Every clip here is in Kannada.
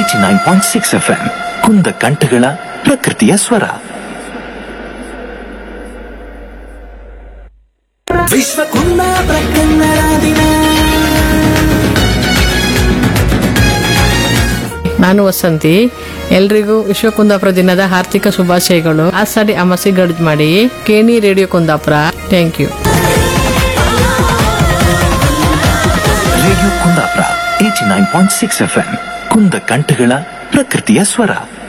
eighty nine point six F M Kunda ಕಂಠಗಳ ಪ್ರಕೃತಿಯ ಸ್ವರ ವಿಶ್ವ ಕುಂದಾಪುರ ಕನ್ನಡ ದಿನ ನಾನು ವಸಂತಿ ಎಲ್ರಿಗೂ ವಿಶ್ವ ಕುಂದಾಪುರ ದಿನದ ಆರ್ಥಿಕ ಶುಭಾಶಯಗಳು ಆಸಾಡಿ ಅಮಾಸಿ ಗಡ್ಜ್ ಮಾಡಿ ಕೇಣಿ radio Kundapura thank you radio Kundapura eighty nine point six F M Kunda ಕಂಠಗಳ ಪ್ರಕೃತಿಯ ಸ್ವರ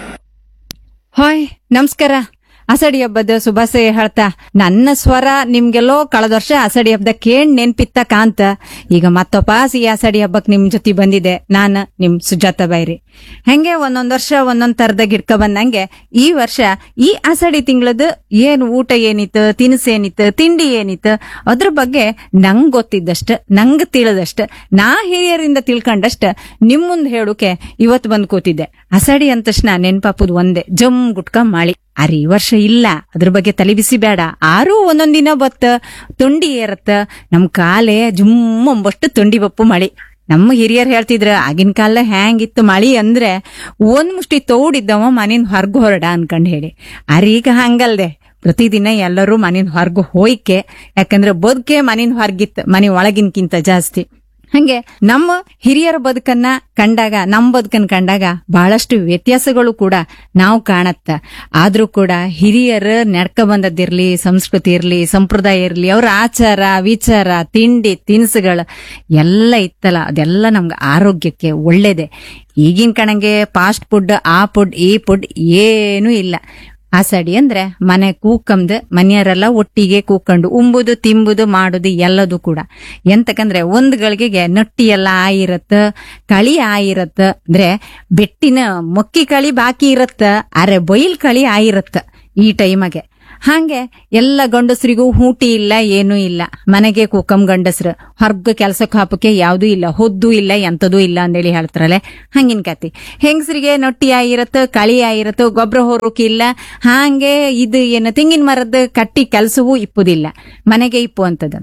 ಹಾಯ್ ನಮಸ್ಕಾರ ಅಸಡಿ ಹಬ್ಬದ ಶುಭಾಶಯ ಹೇಳ್ತಾ ನನ್ನ ಸ್ವರ ನಿಮ್ಗೆಲ್ಲೋ ಕಳೆದ ವರ್ಷ ಅಸಡಿ ಹಬ್ಬದ ಕೇಳ್ ನೆನ್ಪಿತ್ತ ಕಾಂತ ಈಗ ಮತ್ತೊಪ್ಪ ಈ ಅಸಡಿ ಹಬ್ಬಕ್ ನಿಮ್ ಜೊತೆ ಬಂದಿದೆ ನಾನು ನಿಮ್ ಸುಜಾತ ಬೈರಿ ಹೆಂಗೆ ಒಂದೊಂದ್ ವರ್ಷ ಒಂದೊಂದ್ ತರದ ಗಿಡ್ಕ ಬಂದಂಗೆ ಈ ವರ್ಷ ಈ ಅಸಡಿ ತಿಂಗಳದ ಏನ್ ಊಟ ಏನಿತ್ತು ತಿನಿಸು ಏನಿತ್ತು ತಿಂಡಿ ಏನಿತ್ತು ಅದ್ರ ಬಗ್ಗೆ ನಂಗ್ ಗೊತ್ತಿದ್ದಷ್ಟ ನಂಗ್ ತಿಳಿದಷ್ಟ ನಾ ಹಿರಿಯರಿಂದ ತಿಳ್ಕೊಂಡಷ್ಟ ನಿಮ್ ಮುಂದ್ ಹೇಳುಕೆ ಇವತ್ ಬಂದ್ ಕೂತಿದ್ದೆ ಅಸಡಿ ಅಂದ ತಕ್ಷಣ ನೆನ್ಪಾಪುದ್ ಒಂದೇ ಜಮ್ ಗುಟ್ಕ ಮಾಳಿ ಅರೆ ಈ ವರ್ಷ ಇಲ್ಲ ಅದ್ರ ಬಗ್ಗೆ ತಲೆ ಬಿಸಿ ಬೇಡ ಆರೂ ಒಂದೊಂದ್ ದಿನ ಬತ್ತ ತುಂಡಿ ಏರತ್ತ ನಮ್ ಕಾಲೇ ಜುಮ್ ಅಂಬಷ್ಟು ತುಂಡಿ ಬಪ್ಪು ಮಳಿ ನಮ್ಮ ಹಿರಿಯರ್ ಹೇಳ್ತಿದ್ರ ಆಗಿನ ಕಾಲ ಹ್ಯಾಂಗಿತ್ತು ಮಳಿ ಅಂದ್ರೆ ಒಂದ್ ಮುಷ್ಟಿ ತೌಡಿದ್ದವ ಮನಿನ್ ಹೊರ್ಗು ಹೊರಡ ಅನ್ಕಂಡ್ ಹೇಳಿ ಅರೆ ಈಗ ಹಂಗಲ್ದೆ ಪ್ರತಿದಿನ ಎಲ್ಲರೂ ಮನಿನ್ ಹೊರ್ಗು ಹೋಯ್ಕೆ ಯಾಕಂದ್ರೆ ಬದುಕೆ ಮನಿನ್ ಹೊರ್ಗಿತ್ತು ಮನೆ ಒಳಗಿನ್ಕಿಂತ ಜಾಸ್ತಿ ಹಂಗೆ ನಮ್ಮ ಹಿರಿಯರ ಬದುಕನ್ನ ಕಂಡಾಗ ನಮ್ಮ ಬದುಕನ್ನ ಕಂಡಾಗ ಬಹಳಷ್ಟು ವ್ಯತ್ಯಾಸಗಳು ಕೂಡ ನಾವು ಕಾಣತ್ತ ಆದ್ರೂ ಕೂಡ ಹಿರಿಯರ ನಡ್ಕ ಬಂದದ್ದಿರ್ಲಿ ಸಂಸ್ಕೃತಿ ಇರ್ಲಿ ಸಂಪ್ರದಾಯ ಇರ್ಲಿ ಅವ್ರ ಆಚಾರ ವಿಚಾರ ತಿಂಡಿ ತಿನಿಸುಗಳು ಎಲ್ಲ ಇತ್ತಲ್ಲ ಅದೆಲ್ಲ ನಮ್ಗೆ ಆರೋಗ್ಯಕ್ಕೆ ಒಳ್ಳೇದೆ ಈಗಿನ ಕಣಂಗೆ ಫಾಸ್ಟ್ ಫುಡ್ ಆ ಫುಡ್ ಈ ಫುಡ್ ಏನೂ ಇಲ್ಲ ಆಸಡಿ ಅಂದ್ರೆ ಮನೆ ಕೂಕಂದು ಮನೆಯವರೆಲ್ಲ ಒಟ್ಟಿಗೆ ಕೂಕೊಂಡು ಉಂಬುದು ತಿಂಬುದು ಮಾಡುದು ಎಲ್ಲದು ಕೂಡ ಎಂತಕಂದ್ರೆ ಒಂದ್ ಗಳಿಗೆಗೆ ನಟ್ಟಿ ಎಲ್ಲ ಆಯಿರತ್ತ ಕಳಿ ಆಯಿರತ್ತ ಅಂದ್ರೆ ಬೆಟ್ಟಿನ ಮೊಕ್ಕಿ ಕಳಿ ಬಾಕಿ ಇರತ್ತ ಅರೆ ಬೈಲ್ ಕಳಿ ಆಯಿರತ್ತ ಈ ಟೈಮಗೆ ಹಾಗೆ ಎಲ್ಲ ಗಂಡಸರಿಗೂ ಹೂಟಿ ಇಲ್ಲ ಏನೂ ಇಲ್ಲ ಮನೆಗೆ ಕೂಕಂ ಗಂಡಸ್ರು ಹೊರ್ಗ ಕೆಲ್ಸಕ್ಕೆ ಹಾಪಕ್ಕೆ ಯಾವ್ದೂ ಇಲ್ಲ ಹೊದ್ದು ಇಲ್ಲ ಎಂತದೂ ಇಲ್ಲ ಅಂದೇಳಿ ಹೇಳ್ತಾರಲ್ಲ ಹಂಗಿನ ಕತಿ ಹೆಂಗಸರಿಗೆ ನೊಟ್ಟಿ ಆಗಿರತ್ತ ಕಳಿ ಆಗಿರತ್ತ ಗೊಬ್ಬರ ಹೊರೋಕೆ ಇಲ್ಲ ಹಾಗೆ ಇದು ಏನು ತೆಂಗಿನ ಮರದ ಕಟ್ಟಿ ಕೆಲಸವೂ ಇಪ್ಪುದಿಲ್ಲ ಮನೆಗೆ ಇಪ್ಪು ಅಂತದ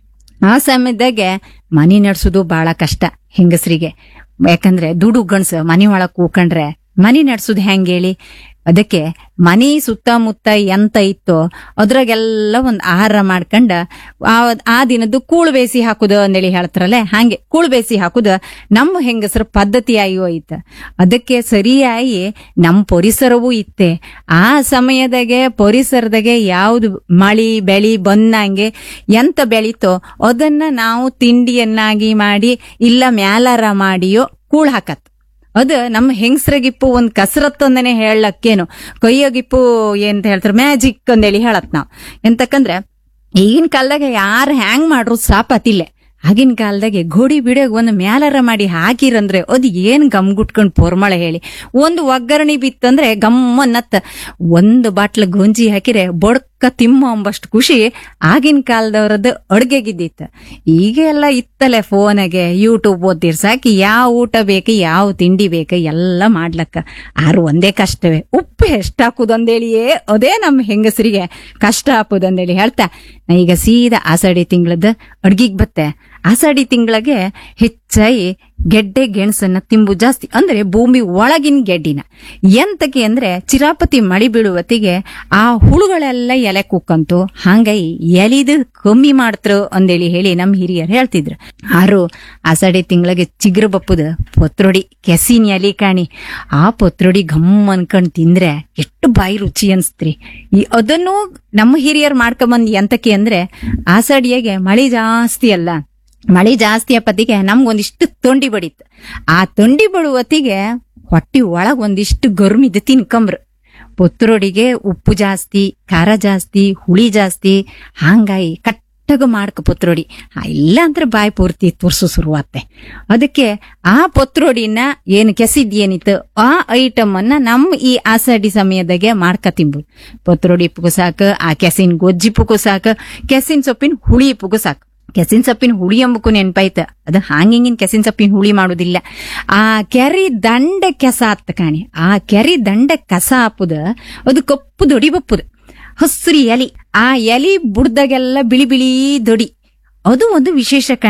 ಆ ಸಮಯದಾಗೆ ಮನಿ ನಡ್ಸೋದು ಬಹಳ ಕಷ್ಟ ಹೆಂಗಸರಿಗೆ ಯಾಕಂದ್ರೆ ದುಡು ಗಂಡ್ಸ ಮನಿ ಒಳಗ್ ಕೂಕೊಂಡ್ರೆ ಮನಿ ನಡ್ಸೋದು ಹೆಂಗ್ ಹೇಳಿ ಅದಕ್ಕೆ ಮನಿ ಸುತ್ತಮುತ್ತ ಎಂತ ಇತ್ತೋ ಅದ್ರಾಗೆಲ್ಲ ಒಂದ್ ಆಹಾರ ಮಾಡ್ಕೊಂಡ ಆ ಆ ದಿನದ್ದು ಕೂಳು ಬೇಸಿ ಹಾಕುದು ಅಂದೇಳಿ ಹೇಳ್ತಾರಲ್ಲ ಹಾಗೆ ಕೂಳು ಬೇಸಿ ಹಾಕುದು ನಮ್ಮ ಹೆಂಗಸರ ಪದ್ಧತಿ ಆಗಿ ಹೋಯ್ತ ಅದಕ್ಕೆ ಸರಿಯಾಗಿ ನಮ್ಮ ಪರಿಸರವೂ ಇತ್ತೆ ಆ ಸಮಯದಾಗೆ ಪರಿಸರದಾಗೆ ಯಾವ್ದು ಮಳಿ ಬೆಳಿ ಬಂದಂಗೆ ಎಂತ ಬೆಳೀತೋ ಅದನ್ನ ನಾವು ತಿಂಡಿಯನ್ನಾಗಿ ಮಾಡಿ ಇಲ್ಲ ಮ್ಯಾಲಾರ ಮಾಡಿಯೋ ಕೂಳ್ ಹಾಕತ್ ಅದು ನಮ್ಮ ಹೆಂಗಸ್ರಿಗಿಪ್ಪು ಒಂದ್ ಕಸರತ್ತು ಅಂದನೆ ಹೇಳಕ್ಕೇನು ಕೈಯಾಗಿಪ್ಪು ಏನ್ ಹೇಳ್ತಾರೆ ಮ್ಯಾಜಿಕ್ ಅಂದೇಳಿ ಹೇಳತ್ ನಾವ್ ಎಂತಕಂದ್ರೆ ಈಗಿನ ಕಾಲದಾಗ ಯಾರು ಹ್ಯಾಂಗ್ ಮಾಡ್ರು ಸಾಪತಿಲ್ಲ ಆಗಿನ ಕಾಲದಾಗೆ ಗೋಡಿ ಬಿಡೋಗ್ ಒಂದು ಮ್ಯಾಲರ ಮಾಡಿ ಹಾಕಿರಂದ್ರೆ ಅದು ಏನ್ ಗಮ್ ಗುಟ್ಕೊಂಡ್ ಪೊರ್ಮಳೆ ಹೇಳಿ ಒಂದು ಒಗ್ಗರಣೆ ಬಿತ್ತಂದ್ರೆ ಗಮ್ಮನ್ನತ್ತ ಒಂದು ಬಾಟ್ಲ ಗೊಂಜಿ ಹಾಕಿರೆ ಬೊಡ್ಕ ತಿಮ್ಮ ಅಂಬಷ್ಟು ಖುಷಿ ಆಗಿನ ಕಾಲದವ್ರದ್ದು ಅಡ್ಗೆಗಿದ್ದಿತ್ತು ಈಗ ಎಲ್ಲ ಇತ್ತಲೆ ಫೋನಾಗೆ ಯೂಟ್ಯೂಬ್ ಓದ್ತಿರ್ ಸಾಕಿ ಯಾವ ಊಟ ಬೇಕು ಯಾವ ತಿಂಡಿ ಬೇಕು ಎಲ್ಲ ಮಾಡ್ಲಕ್ಕ ಆರು ಒಂದೇ ಕಷ್ಟವೇ ಉಪ್ಪು ಎಷ್ಟು ಹಾಕುದಂದೇಳಿಯೇ ಅದೇ ನಮ್ಮ ಹೆಂಗಸರಿಗೆ ಕಷ್ಟ ಹಾಕುದಂದೇಳಿ ಹೇಳ್ತಾ ನಾ ಈಗ ಸೀದಾ ಆಷಾಢಿ ತಿಂಗಳದ ಅಡ್ಗಿಗ್ ಬತ್ತೆ ಆಷಾಢಿ ತಿಂಗಳಿಗೆ ಹೆಚ್ಚಾಗಿ ಗೆಡ್ಡೆ ಗೆಣಸನ್ನ ತಿಂಬು ಜಾಸ್ತಿ ಅಂದ್ರೆ ಭೂಮಿ ಒಳಗಿನ ಗೆಡ್ಡಿನ ಎಂತಕ್ಕೆ ಅಂದ್ರೆ ಚಿರಾಪತಿ ಮಳಿ ಬೀಳುವತ್ತಿಗೆ ಆ ಹುಳುಗಳೆಲ್ಲ ಎಲೆ ಕುಕ್ಕಂತು ಹಂಗಾಗಿ ಎಲಿದು ಕಮ್ಮಿ ಮಾಡ್ತ್ರು ಅಂದೇಳಿ ಹೇಳಿ ನಮ್ ಹಿರಿಯರು ಹೇಳ್ತಿದ್ರು ಆರು ಆಷಾಢಿ ತಿಂಗಳಿಗೆ ಚಿಗ್ರ ಬಪ್ಪುದ ಪತ್ರೊಡಿ ಕೆಸಿನ ಎಲಿ ಕಾಣಿ ಆ ಪತ್ರೊಡಿ ಘಮ್ ಅನ್ಕೊಂಡ್ ತಿಂದ್ರೆ ಎಷ್ಟು ಬಾಯಿ ರುಚಿ ಅನ್ಸ್ತ್ರಿ ಈ ಅದನ್ನು ನಮ್ಮ ಹಿರಿಯರು ಮಾಡ್ಕೊಂಬಂದ್ ಎಂತಕ್ಕೆ ಅಂದ್ರೆ ಆಷಾಢಿಯಾಗೆ ಮಳಿ ಜಾಸ್ತಿ ಅಲ್ಲ ಮಳಿ ಜಾಸ್ತಿ ಅಪ್ಪತ್ತಿಗೆ ನಮ್ಗೊಂದಿಷ್ಟು ತೊಂಡಿ ಬಡಿತ್ತು ಆ ತೊಂಡಿ ಬಡುವತ್ತಿಗೆ ಹೊಟ್ಟಿ ಒಳಗ್ ಒಂದಿಷ್ಟು ಗರ್ಮಿದ್ದು ತಿನ್ಕಂಬ್ರು ಪುತ್ರೊಡಿಗೆ ಉಪ್ಪು ಜಾಸ್ತಿ ಖಾರ ಜಾಸ್ತಿ ಹುಳಿ ಜಾಸ್ತಿ ಹಾಂಗಾಗಿ ಕಟ್ಟಗ ಮಾಡ್ಕ ಪುತ್ರೊಡಿ ಆ, ಇಲ್ಲ ಅಂದ್ರೆ ಬಾಯಿ ಪೂರ್ತಿ ತುರ್ಸು ಶುರುವಾತ್ತೆ ಅದಕ್ಕೆ ಆ ಪತ್ರೊಡಿನ ಏನು ಕೆಸಿದ್ ಏನಿತ್ತು ಆ ಐಟಮ್ ಅನ್ನ ನಮ್ಮ ಈ ಆಷಾಢಿ ಸಮಯದಾಗೆ ಮಾಡ್ಕ ತಿಂಬುದು ಪತ್ರೊಡಿ ಪುಗು ಸಾಕು ಆ ಕೆಸಿನ ಗೊಜ್ಜಿ ಪುಗು ಸಾಕು ಕೆಸಿನ ಸೊಪ್ಪಿನ ಹುಳಿ ಪುಗು ಸಾಕು ಕೆಸಿನ ಸೊಪ್ಪಿನ ಹುಳಿ ಎಂಬಕ್ಕೂ ನೆನ್ಪಾಯ್ತ ಅದು ಹಾಂಗಿಂಗಿನ ಕೆಸಿನ ಸೊಪ್ಪಿನ ಹುಳಿ ಮಾಡುದಿಲ್ಲ ಆ ಕೆರಿ ದಂಡ ಕೆಸ ಆತ್ತ ಕಾಣಿ ಆ ಕೆರಿ ದಂಡ ಕಸ ಹಾಪುದ ಅದು ಕಪ್ಪು ದೊಡಿ ಬಪ್ಪುದು ಹಸ್ರಿ ಎಲಿ ಆ ಎಲಿ ಬುಡ್ದಾಗೆಲ್ಲ ಬಿಳಿ ಬಿಳಿ ದೊಡಿ ಅದು ಒಂದು ವಿಶೇಷ ಕಾಣಿ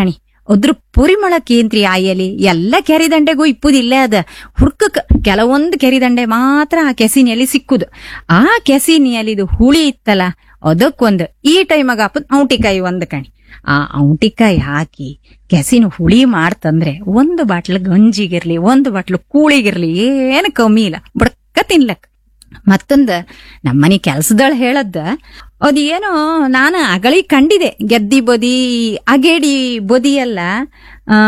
ಅದ್ರ ಪರಿಮಳ ಕೇಂದ್ರಿ ಆ ಎಲಿ ಎಲ್ಲ ಕೆರಿದಂಡೆಗೂ ಇಪ್ಪುದಿಲ್ಲ ಅದ ಹುಡ್ಕಕ್ ಕೆಲವೊಂದು ಕೆರಿದಂಡೆ ಮಾತ್ರ ಆ ಕೆಸಿನ ಎಲಿ ಸಿಕ್ಕುದು ಆ ಕೆಸಿನ ಎಲಿದು ಹುಳಿ ಇತ್ತಲ್ಲ ಅದಕ್ಕೊಂದು ಈ ಟೈಮಾಗ ಹಾಪದ್ ಔಟಿಕಾಯಿ ಒಂದು ಕಣಿ ಆ ಔಟಿಕಾಯಿ ಹಾಕಿ ಕೆಸಿನ ಹುಳಿ ಮಾಡ್ತಂದ್ರೆ ಒಂದು ಬಾಟ್ಲು ಗಂಜಿಗಿರ್ಲಿ ಒಂದು ಬಾಟ್ಲು ಕೂಳಿಗಿರ್ಲಿ ಏನು ಕಮ್ಮಿ ಇಲ್ಲ ಬಡ್ಕ ತಿನ್ಲಕ್ ಮತ್ತೊಂದ ನಮ್ಮನೆ ಕೆಲ್ಸದಳ ಹೇಳದ್ದ ಅದೇನೋ ನಾನು ಅಗಳಿ ಕಂಡಿದೆ ಗೆದ್ದಿ ಬದಿ ಅಗೇಡಿ ಬದಿ ಎಲ್ಲ ಆ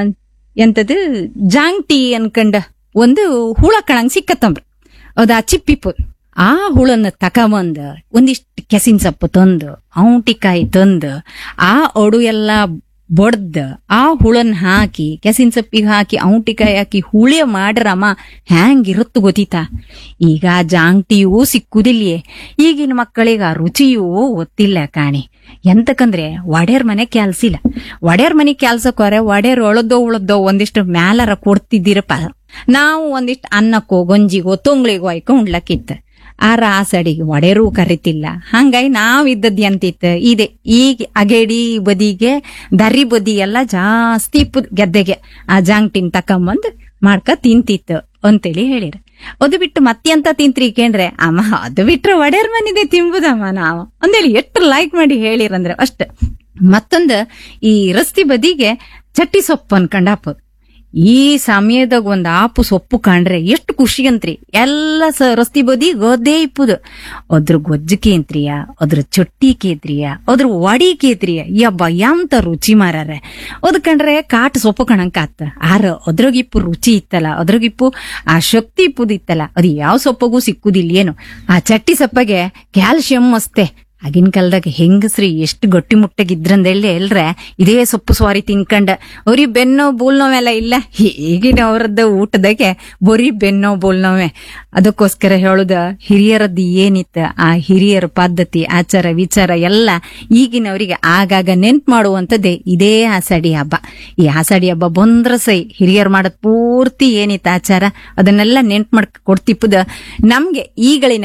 ಎಂತದು ಜಾಂಗ್ಟಿ ಅನ್ಕಂಡ ಒಂದು ಹುಳ ಕಣಂಗ್ ಸಿಕ್ಕತ್ತಂಬ್ರ ಅದ ಚಿಪ್ಪಿಪು ಆ ಹುಳನ್ನ ತಕಬಂದ ಒಂದಿಷ್ಟು ಕೆಸಿನ ಸೊಪ್ಪು ತಂದು ಔಟಿಕಾಯಿ ತಂದು ಆ ಒಡು ಎಲ್ಲ ಬಡ್ದ ಆ ಹುಳನ್ ಹಾಕಿ ಕೆಸಿನ ಸೊಪ್ಪಿಗೆ ಹಾಕಿ ಔಟಿಕಾಯಿ ಹಾಕಿ ಹುಳಿ ಮಾಡ್ರಮ್ಮ ಹ್ಯಾಂಗಿರುತ್ತು ಗೊತ್ತಿತಾ ಈಗ ಜಾಂಗ್ಟಿಯೂ ಸಿಕ್ಕುದಿಲ್ಯೇ ಈಗಿನ ಮಕ್ಕಳಿಗೆ ಆ ರುಚಿಯೂ ಗೊತ್ತಿಲ್ಲ ಕಾಣಿ ಎಂತಕಂದ್ರೆ ಒಡೆಯರ್ ಮನೆ ಕೆಲ್ಸಿಲ್ಲ ಒಡೆಯರ್ ಮನೆ ಕೆಲ್ಸಕ್ಕೋರೆ ಒಡೆಯರ್ ಒಳದೋ ಉಳದೋ ಒಂದಿಷ್ಟು ಮ್ಯಾಲರ ಕೊಡ್ತಿದ್ದೀರಪ್ಪ ನಾವು ಒಂದಿಷ್ಟು ಅನ್ನಕ್ಕೋ ಗಂಜಿಗೋ ತುಂಗ್ಳಿಗೋ ಆಯ್ಕೊ ಉಣ್ಲಕ್ಕಿತ್ತ ಆ ರಾಸಡಿಗೆ ಒಡೆರೂ ಕರಿತಿಲ್ಲ ಹಂಗಾಗಿ ನಾವ್ ಇದ್ದದ್ ಎಂತಿತ್ತು ಇದೆ ಈಗ ಅಗೇಡಿ ಬದಿಗೆ ದರಿ ಬದಿ ಎಲ್ಲ ಜಾಸ್ತಿ ಇಪ್ಪುದ್ ಗೆದ್ದೆಗೆ ಆ ಜಾಂಗ್ಟಿನ್ ತಕೊಂಬಂದ್ ಮಾಡ್ಕ ತಿಂತಿತ್ತು ಅಂತೇಳಿ ಹೇಳಿರ ಅದು ಬಿಟ್ಟು ಮತ್ತೆಂತ ತಿಂತ್ರಿ ಕೇಂದ್ರೆ ಅಮ್ಮ ಅದು ಬಿಟ್ರೆ ಒಡೆಯರ್ ಮನಿದೆ ತಿಂಬುದಮ್ಮ ನಾವು ಅಂದೇಳಿ ಎಷ್ಟು ಲೈಕ್ ಮಾಡಿ ಹೇಳಿರಂದ್ರೆ ಅಷ್ಟ ಮತ್ತೊಂದು ಈ ರಸ್ತಿ ಬದಿಗೆ ಚಟ್ಟಿ ಸೊಪ್ಪು ಅನ್ಕೊಂಡ್ ಹಾಕೋದು ಈ ಸಮಯದಾಗ ಒಂದ್ ಆಪು ಸೊಪ್ಪು ಕಂಡ್ರೆ ಎಷ್ಟು ಖುಷಿ ಅಂತ್ರಿ ಎಲ್ಲ ಸ ರಸ್ತಿ ಬದಿ ಗದ್ದೆ ಇಪ್ಪುದು ಅದ್ರ ಗೊಜ್ಜು ಕೇಂತ್ರಿಯ ಅದ್ರ ಚೊಟ್ಟಿ ಕೇತ್ರಿಯ ಅದ್ರ ವಡಿ ಕೇತ್ರಿಯ ಯಬ್ಬ ಎಂತ ರುಚಿ ಮಾರಾರೆ ಅದ್ ಕಂಡ್ರೆ ಕಾಟ್ ಸೊಪ್ಪು ಕಣಂಕಾತ ಆರ ಅದ್ರಗಿಪ್ಪು ರುಚಿ ಇತ್ತಲ್ಲ ಅದ್ರಗಿಪ್ಪು ಆ ಶಕ್ತಿ ಇಪ್ಪುದಿತ್ತಲ್ಲ ಅದು ಯಾವ ಸೊಪ್ಪಗೂ ಸಿಕ್ಕುದಿಲ್ಲ ಏನು ಆ ಚಟ್ಟಿ ಸೊಪ್ಪಗೆ ಕ್ಯಾಲ್ಸಿಯಂ ಅಸ್ತೆ ಆಗಿನ ಕಾಲದಾಗ ಹೆಂಗಸ್ರಿ ಎಷ್ಟು ಗಟ್ಟಿ ಮುಟ್ಟಗಿದ್ರಂದೇಳಿ ಎಲ್ರೆ ಇದೇ ಸೊಪ್ಪು ಸ್ವಾರಿ ತಿನ್ಕಂಡ ಅವ್ರಿ ಬೆನ್ನೋ ಬೋಲ್ನೋವೆಲ್ಲ ಇಲ್ಲ ಈಗಿನ ಅವರದ್ದು ಊಟದಾಗೆ ಬರೀ ಬೆನ್ನೋ ಬೋಲ್ನೋವೆ ಅದಕ್ಕೋಸ್ಕರ ಹೇಳುದ ಹಿರಿಯರದ್ದು ಏನಿತ್ತ ಆ ಹಿರಿಯರ ಪದ್ಧತಿ ಆಚಾರ ವಿಚಾರ ಎಲ್ಲ ಈಗಿನವರಿಗೆ ಆಗಾಗ ನೆನ್ಪು ಮಾಡುವಂತದ್ದೇ ಇದೇ ಆಷಾಢಿ ಹಬ್ಬ ಈ ಆಷಾಢಿ ಹಬ್ಬ ಬಂದ್ರ ಸೈ ಹಿರಿಯರು ಮಾಡೋದ್ ಪೂರ್ತಿ ಏನಿತ್ತ ಆಚಾರ ಅದನ್ನೆಲ್ಲ ನೆನ್ಪು ಮಾಡ್ಕ ಕೊಡ್ತಿಪ್ಪದ ನಮ್ಗೆ ಈಗಳಿನ